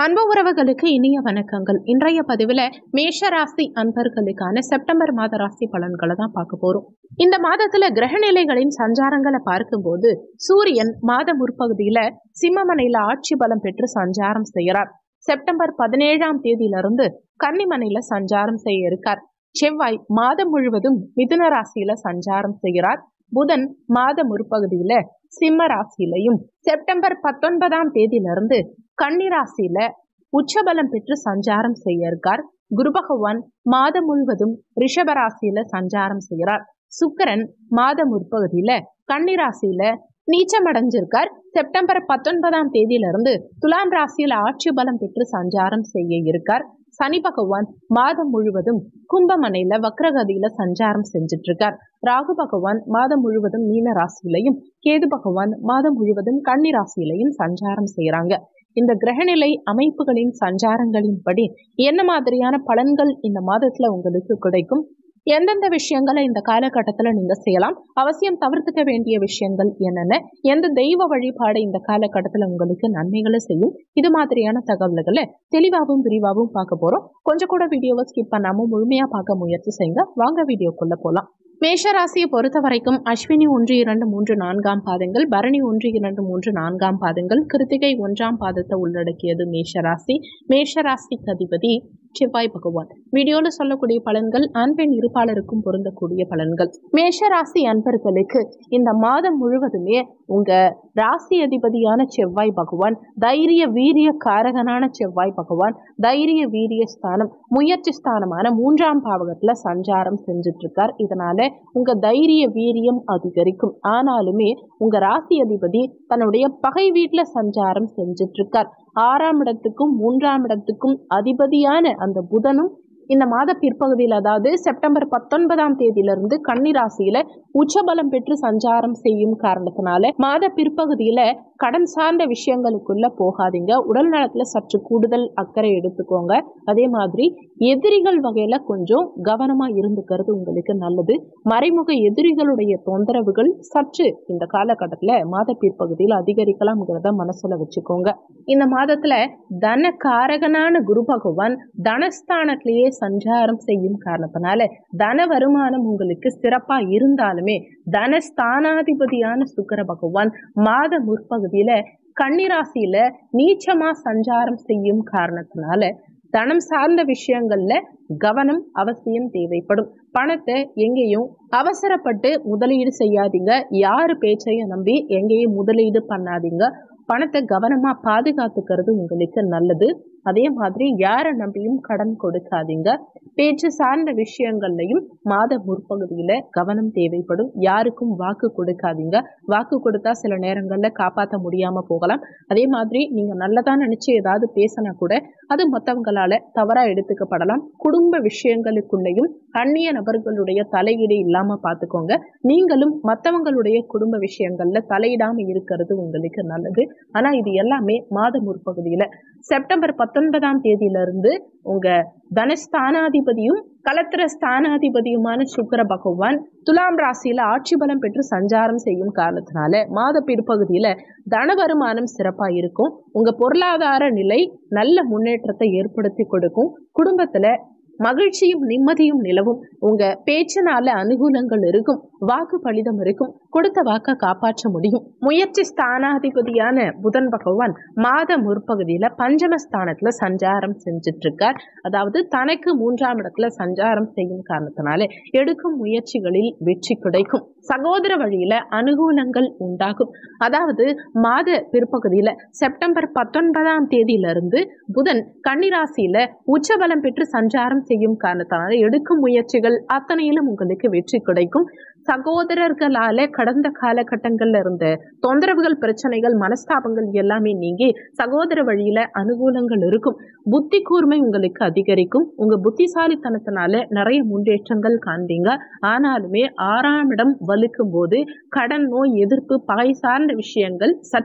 அன்பு உறவுகளுக்கு இனிய வணக்கங்கள் இன்றைய பதிவில் மேஷராசி அன்பர்களுக்கான செப்டம்பர் மாத ராசி பலன்களை தான் பார்க்க போறோம் இந்த மாதத்துல கிரகநிலைகளின் சஞ்சாரங்களை பார்க்கும்போது சூரியன் மாத முற்பகுதியில சிம்மமனையில ஆட்சி பலம் பெற்று சஞ்சாரம் செய்கிறார் செப்டம்பர் பதினேழாம் தேதியிலிருந்து கன்னிமனையில சஞ்சாரம் செய்ய இருக்கார் செவ்வாய் மாதம் முழுவதும் மிதுன ராசியில சஞ்சாரம் செய்கிறார் புதன் மாத முற்பகுதியில சிம்ம ராசியிலையும் செப்டம்பர் பத்தொன்பதாம் தேதியிலிருந்து கன்னிராசியில உச்சபலம் பெற்று சஞ்சாரம் செய்ய இருக்கார் குரு பகவான் மாதம் முழுவதும் ரிஷபராசியில சஞ்சாரம் செய்கிறார் சுக்கிரன் மாத முற்பகுதியில கன்னிராசியில நீச்சம் அடைஞ்சிருக்கார் செப்டம்பர் பத்தொன்பதாம் தேதியிலிருந்து துலாம் ராசியில் ஆட்சி பலம் பெற்று சஞ்சாரம் செய்ய இருக்கார் சனி பகவான் மாதம் முழுவதும் கும்பமனையில வக்ரகதியில சஞ்சாரம் செஞ்சுட்டு இருக்கார் ராகு பகவான் மாதம் முழுவதும் மீன ராசியிலையும் கேது பகவான் மாதம் முழுவதும் கன்னி ராசியிலையும் சஞ்சாரம் செய்யறாங்க இந்த கிரகநிலை அமைப்புகளின் சஞ்சாரங்களின்படி என்ன மாதிரியான பலன்கள் இந்த மாதத்துல உங்களுக்கு கிடைக்கும் எந்தெந்த விஷயங்களை இந்த காலகட்டத்துல நீங்க செய்யலாம் அவசியம் தவிர்த்துக்க வேண்டிய விஷயங்கள் என்னென்ன எந்த தெய்வ வழிபாடு இந்த காலகட்டத்துல உங்களுக்கு நன்மைகளை செய்யும் இது மாதிரியான தகவல்களை தெளிவாகவும் விரிவாகவும் பார்க்க போறோம் கொஞ்சம் கூட வீடியோவை ஸ்கிப் பண்ணாம முழுமையா பார்க்க முயற்சி செய்யுங்க வாங்க வீடியோக்குள்ள போலாம் மேஷராசியை பொறுத்த வரைக்கும் அஸ்வினி ஒன்று இரண்டு மூன்று நான்காம் பாதங்கள் பரணி ஒன்று இரண்டு மூன்று நான்காம் பாதங்கள் கிருத்திகை ஒன்றாம் பாதத்தை உள்ளடக்கியது மேஷராசி மேஷராசிக்கு அதிபதி செவ்வாய் பகவான் வீடியோல சொல்லக்கூடிய பலன்கள் ஆண் பெண் இருப்பாளருக்கும் பொருந்தக்கூடிய பலன்கள் மேஷராசி அன்பர்களுக்கு இந்த மாதம் முழுவதுமே உங்க ராசி அதிபதியான செவ்வாய் பகவான் தைரிய வீரிய காரகனான செவ்வாய் பகவான் தைரிய வீரிய ஸ்தானம் முயற்சி ஸ்தானமான மூன்றாம் பாவகத்துல சஞ்சாரம் செஞ்சுட்டு இருக்கார் இதனால உங்க தைரிய வீரியம் அதிகரிக்கும் ஆனாலுமே உங்க ராசி அதிபதி தன்னுடைய பகை வீட்டுல சஞ்சாரம் செஞ்சுட்டு இருக்கார் ஆறாம் இடத்துக்கும் மூன்றாம் இடத்துக்கும் அதிபதியான அந்த புதனும் இந்த மாத பிற்பகுதியில் அதாவது செப்டம்பர் பத்தொன்பதாம் தேதியிலிருந்து கன்னிராசியில உச்சபலம் பெற்று சஞ்சாரம் செய்யும் காரணத்தினால மாத பிற்பகுதியில கடன் சார்ந்த விஷயங்களுக்குள்ள போகாதீங்க உடல் நலத்துல சற்று கூடுதல் அக்கறை எடுத்துக்கோங்க அதே மாதிரி எதிரிகள் வகையில கொஞ்சம் கவனமா இருந்துக்கிறது உங்களுக்கு நல்லது மறைமுக எதிரிகளுடைய தொந்தரவுகள் சற்று இந்த காலகட்டத்துல மாத பிற்பகுதியில் அதிகரிக்கலாம்ங்கிறத மனசுல வச்சுக்கோங்க இந்த மாதத்துல தன காரகனான குரு பகவான் தனஸ்தானத்திலேயே சஞ்சாரம் செய்யும் காரணத்தினால தன வருமானம் உங்களுக்கு சிறப்பா இருந்தாலுமே தனஸ்தானாதிபதியான சுக்கர பகவான் மாத முற்பகுதியில கன்னிராசியில நீச்சமா சஞ்சாரம் செய்யும் காரணத்தினால தனம் சார்ந்த விஷயங்கள்ல கவனம் அவசியம் தேவைப்படும் பணத்தை எங்கேயும் அவசரப்பட்டு முதலீடு செய்யாதீங்க யாரு பேச்சையும் நம்பி எங்கேயும் முதலீடு பண்ணாதீங்க பணத்தை கவனமா பாதுகாத்துக்கிறது உங்களுக்கு நல்லது அதே மாதிரி யாரை நம்பியும் கடன் கொடுக்காதீங்க பேச்சு சார்ந்த விஷயங்கள்லையும் மாத முற்பகுதியில கவனம் தேவைப்படும் யாருக்கும் வாக்கு கொடுக்காதீங்க வாக்கு கொடுத்தா சில நேரங்கள்ல காப்பாற்ற முடியாம போகலாம் அதே மாதிரி நீங்க நல்லதா நினைச்சு ஏதாவது பேசினா கூட அது மற்றவங்களால தவறா எடுத்துக்கப்படலாம் குடும்ப விஷயங்களுக்குள்ளேயும் அந்நிய நபர்களுடைய தலையீடு இல்லாம பார்த்துக்கோங்க நீங்களும் மற்றவங்களுடைய குடும்ப விஷயங்கள்ல தலையிடாம இருக்கிறது உங்களுக்கு நல்லது ஆனா இது எல்லாமே மாத முற்பகுதியில செப்டம்பர் பத்தொன்பதாம் தேதியிலிருந்து உங்க தனஸ்தானாதிபதியும் கலத்திர ஸ்தானாதிபதியுமான சுக்கர பகவான் துலாம் ராசியில ஆட்சி பலம் பெற்று சஞ்சாரம் செய்யும் காரணத்தினால மாத பிற்பகுதியில தன வருமானம் சிறப்பா இருக்கும் உங்க பொருளாதார நிலை நல்ல முன்னேற்றத்தை ஏற்படுத்தி கொடுக்கும் குடும்பத்துல மகிழ்ச்சியும் நிம்மதியும் நிலவும் உங்க பேச்சினால அனுகூலங்கள் இருக்கும் வாக்கு பலிதம் இருக்கும் கொடுத்த வாக்க காப்பாற்ற முடியும் முயற்சி ஸ்தானாதிபதியான புதன் பகவான் மாத முற்பகுதியில பஞ்சமஸ்தானத்துல சஞ்சாரம் செஞ்சுட்டு இருக்கார் அதாவது தனக்கு மூன்றாம் இடத்துல சஞ்சாரம் செய்யும் காரணத்தினால எடுக்கும் முயற்சிகளில் வெற்றி கிடைக்கும் சகோதர வழியில அனுகூலங்கள் உண்டாகும் அதாவது மாத பிற்பகுதியில செப்டம்பர் பத்தொன்பதாம் தேதியிலிருந்து புதன் கன்னிராசியில உச்சபலம் பெற்று சஞ்சாரம் செய்யும் காரணத்தினால எடுக்கும் முயற்சிகள் அத்தனையிலும் உங்களுக்கு வெற்றி கிடைக்கும் சகோதரர்களால கடந்த காலகட்டங்கள்ல இருந்த தொந்தரவுகள் பிரச்சனைகள் மனஸ்தாபங்கள் எல்லாமே நீங்கி சகோதர வழியில அனுகூலங்கள் இருக்கும் புத்தி கூர்மை உங்களுக்கு அதிகரிக்கும் உங்க புத்திசாலித்தனத்தினால நிறைய முன்னேற்றங்கள் காண்பீங்க ஆனாலுமே ஆறாம் இடம் வலுக்கும் போது கடன் நோய் எதிர்ப்பு பகை சார்ந்த விஷயங்கள் சற்று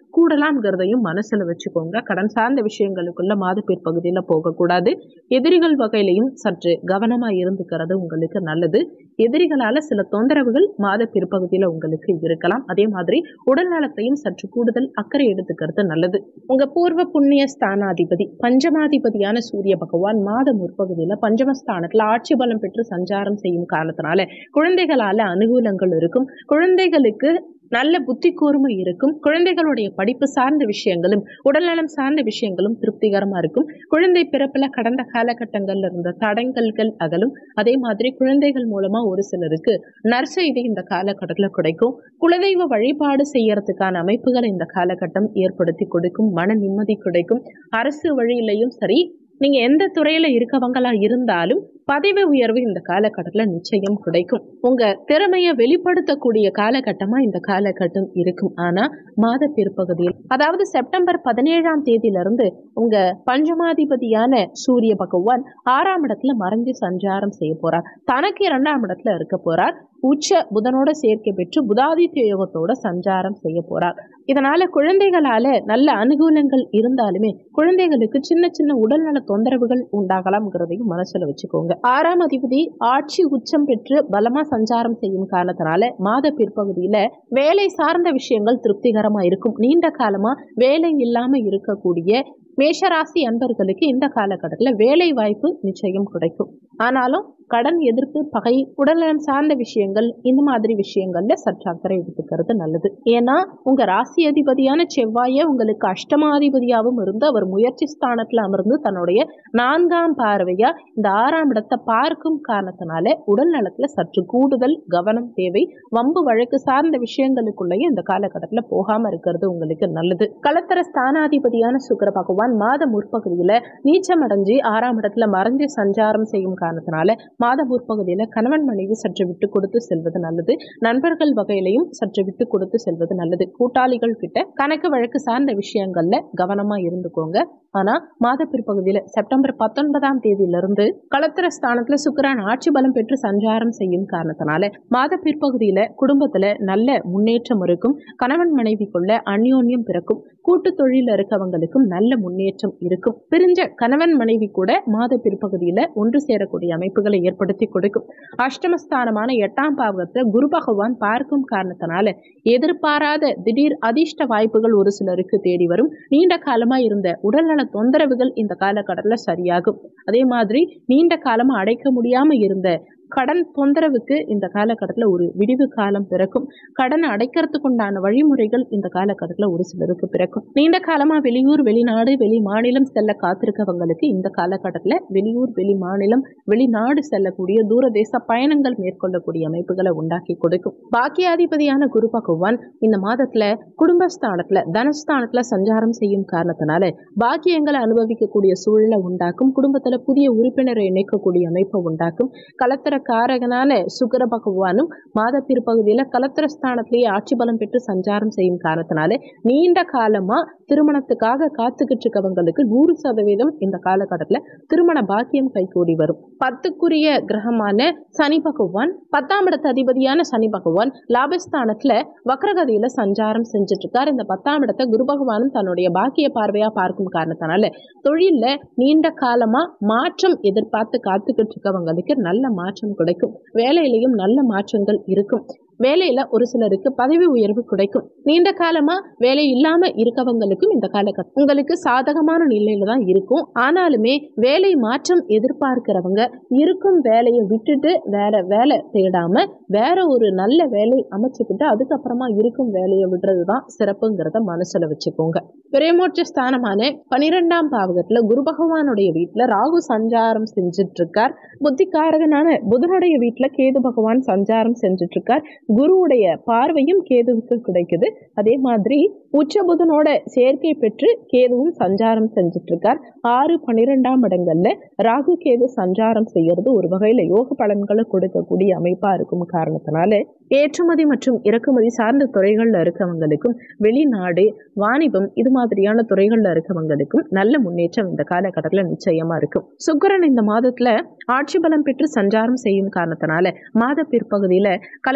கூடலாம்ங்கிறதையும் மனசுல வச்சுக்கோங்க கடன் சார்ந்த விஷயங்களுக்குள்ள மாத பிற்பகுதியில போகக்கூடாது எதிரிகள் வகையிலையும் சற்று கவனமா இருந்துக்கிறது உங்களுக்கு நல்லது எதிரிகளால சில தொந்தரவுகள் மாத பிற்பகுதியில உங்களுக்கு இருக்கலாம் அதே மாதிரி உடல் நலத்தையும் சற்று கூடுதல் அக்கறை எடுத்துக்கிறது நல்லது உங்க பூர்வ புண்ணிய ஸ்தானாதிபதி பஞ்சமாதிபதியான சூரிய பகவான் மாத முற்பகுதியில பஞ்சமஸ்தானத்துல ஆட்சி பலம் பெற்று சஞ்சாரம் செய்யும் காரணத்தினால குழந்தைகளால அனுகூலங்கள் இருக்கும் குழந்தைகளுக்கு நல்ல புத்தி கூர்மை இருக்கும் குழந்தைகளுடைய படிப்பு சார்ந்த விஷயங்களும் உடல்நலம் சார்ந்த விஷயங்களும் திருப்திகரமா இருக்கும் குழந்தை பிறப்புல கடந்த காலகட்டங்கள்ல இருந்த தடங்கல்கள் அகலும் அதே மாதிரி குழந்தைகள் மூலமா ஒரு சிலருக்கு நற்செய்தி இந்த காலகட்டத்தில் கிடைக்கும் குலதெய்வ வழிபாடு செய்யறதுக்கான அமைப்புகளை இந்த காலகட்டம் ஏற்படுத்தி கொடுக்கும் மன நிம்மதி கிடைக்கும் அரசு வழியிலையும் சரி நீங்க எந்த துறையில இருக்கவங்களா இருந்தாலும் பதவி உயர்வு இந்த காலகட்டத்தில் நிச்சயம் கிடைக்கும் உங்க திறமையை வெளிப்படுத்தக்கூடிய காலகட்டமா இந்த காலகட்டம் இருக்கும் ஆனா மாத பிற்பகுதியில் அதாவது செப்டம்பர் பதினேழாம் தேதியிலிருந்து உங்க பஞ்சமாதிபதியான சூரிய பகவான் ஆறாம் இடத்துல மறைஞ்சு சஞ்சாரம் செய்ய போறார் தனக்கு இரண்டாம் இடத்துல இருக்க போறார் உச்ச புதனோட சேர்க்கை பெற்று புதாதித்ய யோகத்தோட சஞ்சாரம் செய்ய போறார் இதனால குழந்தைகளால நல்ல அனுகூலங்கள் இருந்தாலுமே குழந்தைகளுக்கு சின்ன சின்ன உடல்நல தொந்தரவுகள் உண்டாகலாம்ங்கிறதையும் மனசுல வச்சுக்கோங்க ஆறாம் அதிபதி ஆட்சி உச்சம் பெற்று பலமா சஞ்சாரம் செய்யும் காரணத்தினால மாத பிற்பகுதியில வேலை சார்ந்த விஷயங்கள் திருப்திகரமா இருக்கும் நீண்ட காலமா வேலை இல்லாம இருக்கக்கூடிய மேஷராசி அன்பர்களுக்கு இந்த காலகட்டத்தில் வேலை வாய்ப்பு நிச்சயம் கிடைக்கும் ஆனாலும் கடன் எதிர்ப்பு பகை உடல்நலம் சார்ந்த விஷயங்கள் இந்த மாதிரி விஷயங்கள்ல சற்று அக்கறை எடுத்துக்கிறது நல்லது ஏன்னா உங்க ராசி அதிபதியான செவ்வாயே உங்களுக்கு அஷ்டமாதிபதியாகவும் இருந்து அவர் முயற்சி ஸ்தானத்துல அமர்ந்து தன்னுடைய நான்காம் பார்வையா இந்த ஆறாம் இடத்தை பார்க்கும் காரணத்தினால உடல் நலத்துல சற்று கூடுதல் கவனம் தேவை வம்பு வழக்கு சார்ந்த விஷயங்களுக்குள்ளேயே இந்த காலகட்டத்தில் போகாம இருக்கிறது உங்களுக்கு நல்லது களத்தர ஸ்தானாதிபதியான சுக்கர பகவான் மாத முற்பகுதியில நீச்சம் அடைஞ்சு ஆறாம் இடத்துல மறைஞ்சு சஞ்சாரம் செய்யும் காரணத்தினால மாத முற்பகுதியில கணவன் மனைவி சற்று விட்டு கொடுத்து செல்வது நல்லது நண்பர்கள் வகையிலையும் சற்று விட்டு கொடுத்து செல்வது நல்லது கூட்டாளிகள் கிட்ட கணக்கு வழக்கு சார்ந்த விஷயங்கள்ல கவனமா இருந்துக்கோங்க ஆனா மாத பிற்பகுதியில செப்டம்பர் பத்தொன்பதாம் தேதியிலிருந்து களத்திர ஸ்தானத்துல சுக்கிரன் ஆட்சி பலம் பெற்று சஞ்சாரம் செய்யும் காரணத்தினால மாத பிற்பகுதியில குடும்பத்துல நல்ல முன்னேற்றம் இருக்கும் கணவன் மனைவிக்குள்ள அந்யோன்யம் பிறக்கும் கூட்டு தொழில இருக்கவங்களுக்கும் நல்ல முன்னேற்றம் இருக்கும் பிரிஞ்ச கணவன் மனைவி கூட மாத பிற்பகுதியில ஒன்று சேரக்கூடிய அமைப்புகளை ஏற்படுத்தி கொடுக்கும் அஷ்டமஸ்தானமான எட்டாம் பாவகத்தை குரு பகவான் பார்க்கும் காரணத்தினால எதிர்பாராத திடீர் அதிர்ஷ்ட வாய்ப்புகள் ஒரு சிலருக்கு தேடி வரும் நீண்ட காலமா இருந்த உடல்நல தொந்தரவுகள் இந்த காலகட்டத்தில் சரியாகும் அதே மாதிரி நீண்ட காலமா அடைக்க முடியாம இருந்த கடன் தொந்தரவுக்கு இந்த காலகட்டத்தில் ஒரு விடிவு காலம் பிறக்கும் கடன் அடைக்கிறதுக்கு உண்டான வழிமுறைகள் இந்த காலகட்டத்தில் ஒரு சிலருக்கு பிறக்கும் நீண்ட காலமா வெளியூர் வெளிநாடு வெளி மாநிலம் செல்ல காத்திருக்கவங்களுக்கு இந்த காலகட்டத்தில் வெளியூர் வெளி மாநிலம் வெளிநாடு செல்லக்கூடிய தூரதேச பயணங்கள் மேற்கொள்ளக்கூடிய அமைப்புகளை உண்டாக்கி கொடுக்கும் பாக்கியாதிபதியான குரு பகவான் இந்த மாதத்துல குடும்பஸ்தானத்துல தனஸ்தானத்துல சஞ்சாரம் செய்யும் காரணத்தினால பாக்கியங்களை அனுபவிக்கக்கூடிய சூழலை உண்டாக்கும் குடும்பத்துல புதிய உறுப்பினரை இணைக்கக்கூடிய அமைப்பை உண்டாக்கும் கலத்திர காரகனான சுக்கர பகவானும் மாத பிற்பகுதியில கலத்திர ஸ்தானத்திலேயே ஆட்சி பலம் பெற்று சஞ்சாரம் செய்யும் காரணத்தினால நீண்ட காலமா திருமணத்துக்காக காத்துக்கிட்டு இருக்கவங்களுக்கு நூறு சதவீதம் இந்த காலகட்டத்துல திருமண பாக்கியம் கைகூடி வரும் பத்துக்குரிய கிரகமான சனி பகவான் பத்தாம் இடத்து அதிபதியான சனி பகவான் லாபஸ்தானத்துல வக்ரகதியில சஞ்சாரம் செஞ்சுட்டு இருக்கார் இந்த பத்தாம் இடத்தை குரு பகவானும் தன்னுடைய பாக்கிய பார்வையா பார்க்கும் காரணத்தினால தொழில்ல நீண்ட காலமா மாற்றம் எதிர்பார்த்து காத்துக்கிட்டு இருக்கவங்களுக்கு நல்ல மாற்றம் கிடைக்கும் வேலையிலையும் நல்ல மாற்றங்கள் இருக்கும் வேலையில ஒரு சிலருக்கு பதவி உயர்வு கிடைக்கும் நீண்ட காலமா வேலை இல்லாம இருக்கவங்களுக்கும் இந்த காலகட்டம் உங்களுக்கு சாதகமான நிலையில தான் இருக்கும் ஆனாலுமே வேலை மாற்றம் எதிர்பார்க்கிறவங்க இருக்கும் வேலையை விட்டுட்டு வேற வேலை தேடாம வேற ஒரு நல்ல வேலை அமைச்சுக்கிட்டு அதுக்கப்புறமா இருக்கும் வேலையை விடுறது தான் சிறப்புங்கிறத மனசுல வச்சுக்கோங்க பிரேமோட்ச ஸ்தானமான பனிரெண்டாம் பாவகத்துல குரு பகவானுடைய வீட்டுல ராகு சஞ்சாரம் செஞ்சுட்டு இருக்கார் புத்திகாரகனான புதனுடைய வீட்டுல கேது பகவான் சஞ்சாரம் செஞ்சுட்டு இருக்கார் குருவுடைய பார்வையும் கேதுவுக்கு கிடைக்குது அதே மாதிரி உச்ச புதனோட சேர்க்கை பெற்று கேதுவும் சஞ்சாரம் செஞ்சுட்டு இருக்கார் ஆறு பன்னிரெண்டாம் இடங்கள்ல ராகு கேது சஞ்சாரம் செய்யறது ஒரு வகையில யோக பலன்களை கொடுக்கக்கூடிய அமைப்பா இருக்கும் காரணத்தினால ஏற்றுமதி மற்றும் இறக்குமதி சார்ந்த துறைகள்ல இருக்கவங்களுக்கும் வெளிநாடு வாணிபம் இது மாதிரியான துறைகள்ல இருக்கவங்களுக்கும் நல்ல முன்னேற்றம் இந்த காலகட்டத்துல நிச்சயமா இருக்கும் சுக்கிரன் இந்த மாதத்துல ஆட்சி பலம் பெற்று சஞ்சாரம் செய்யும் காரணத்தினால மாத பிற்பகுதியில கலை சார்ந்த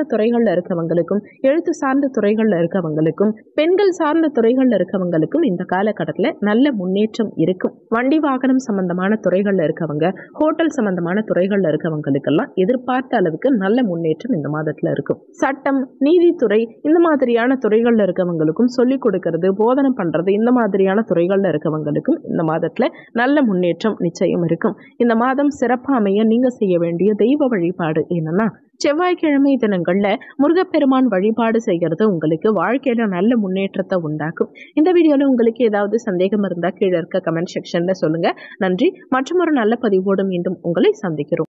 துறைகள்ல இருக்கவங்களுக்கும் எழுத்து சார்ந்த துறைகள்ல இருக்கவங்களுக்கும் பெண்கள் சார்ந்த துறைகள்ல இருக்கவங்களுக்கும் இந்த காலகட்டத்தில் நல்ல முன்னேற்றம் இருக்கும் வண்டி வாகனம் சம்பந்தமான துறைகள்ல இருக்கவங்க ஹோட்டல் சம்பந்தமான துறைகள்ல இருக்கவங்களுக்கெல்லாம் எதிர்பார்த்த அளவுக்கு நல்ல முன்னேற்றம் இந்த மாதத்துல இருக்கும் சட்டம் நீதித்துறை இந்த மாதிரியான துறைகள்ல இருக்கவங்களுக்கும் சொல்லிக் கொடுக்கறது போதனை பண்றது இந்த மாதிரியான துறைகள்ல இருக்கவங்களுக்கும் இந்த மாதத்துல நல்ல முன்னேற்றம் நிச்சயம் இருக்கும் இந்த மாதம் சிறப்பா அமைய நீங்க செய்ய வேண்டிய தெய்வ வழிபாடு என்னன்னா செவ்வாய்க்கிழமை தினங்கள்ல முருகப்பெருமான் வழிபாடு செய்கிறது உங்களுக்கு வாழ்க்கையில நல்ல முன்னேற்றத்தை உண்டாக்கும் இந்த வீடியோல உங்களுக்கு ஏதாவது சந்தேகம் இருந்தா கீழே இருக்க கமெண்ட் செக்ஷன்ல சொல்லுங்க நன்றி மற்றும் ஒரு நல்ல பதிவோடு மீண்டும் உங்களை சந்திக்கிறோம்